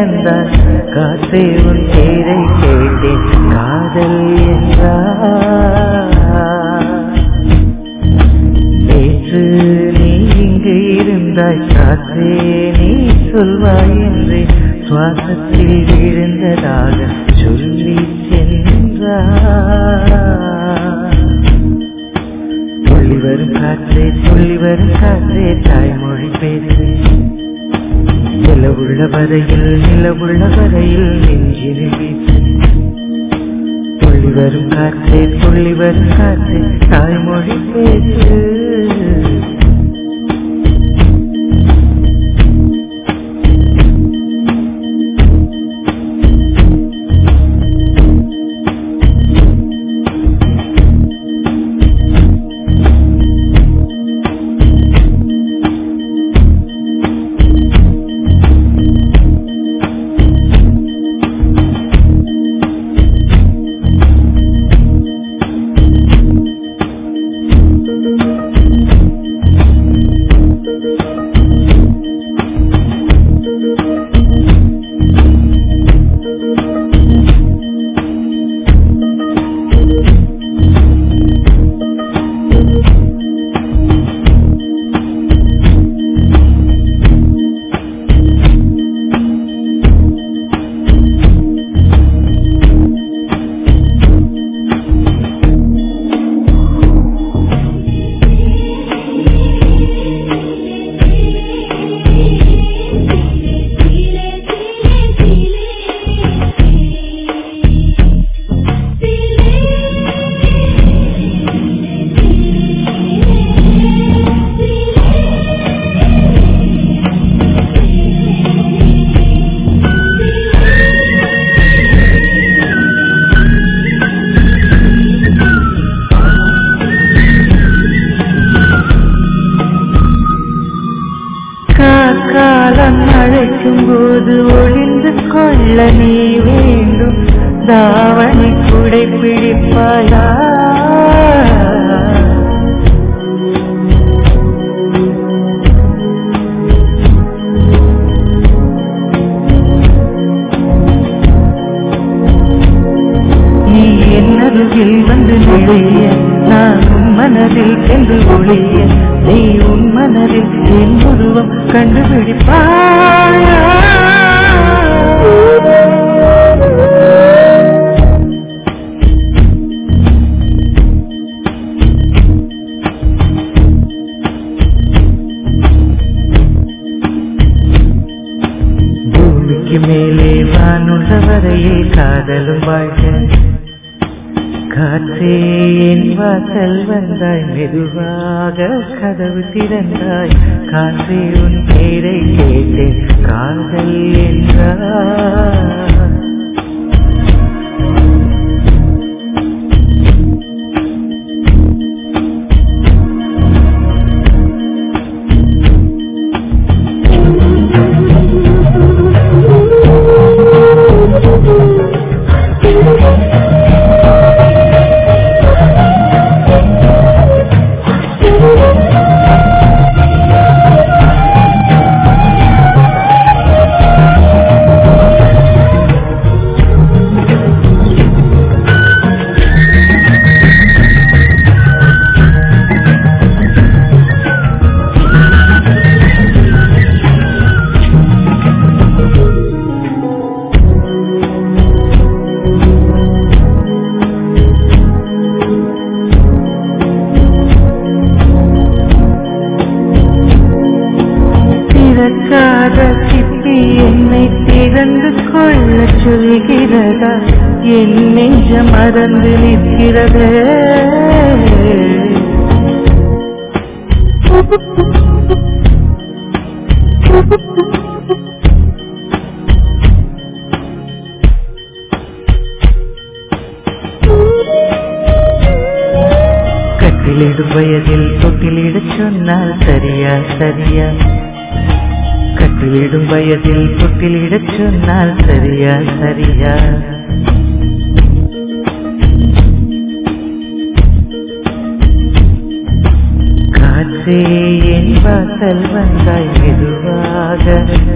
திறந்தாய் காற்றே உன் பேரை கேட்டேன் காதல் என்றார் நேற்று நீ இங்கு இருந்தாய் காற்றே நீ சொல்வாய் என்று சுவாசத்தில் விழுந்ததாக சொல்லி சென்றார் துள்ளி வரும் காற்றே துள்ளி வரும் காற்றே தாய்மொழி பேசு நிலவுள்ள வரையில் நிலவுள்ள வரையில் நெஞ்சினில் வீசு துள்ளி வரும் காற்றே துள்ளி வரும் காற்றே தாய்மொழி பேசு காலம் அழைக்கும் போது ஒளிந்து கொள்ள நீ வேண்டும் தாவணி குடை பிடிப்பாயா நீ என்னருகில் வந்து நுழைய நான் உன் மனதில் சென்று ஒளிய நீ உன் மனதில் என் உருவம் கண்டுபிடிப்பாயா பூமிக்கு மேலே வானுள்ள வரையே காதலும் வாழ்க்கை காற்றே என் வாசல் வந்தாய் மெதுவாக கதவு திறந்தாய் காற்றே உன் பேரை கேட்டேன் காதல் என்றார் திறக்காத சிப்பி என்னை திறந்து கொள்ள சொல்கிறதா என் நெஞ்ச மறந்து நிற்கிறது கட்டிலிடும் வயதில் தொட்டிலிடச் சொன்னால் சரியா சரியா கட்டிலிடும் வயதில் தொட்டிலிடச் சொன்னால் சரியா சரியா காற்றே என் வாசல் வந்தாய் மெதுவாக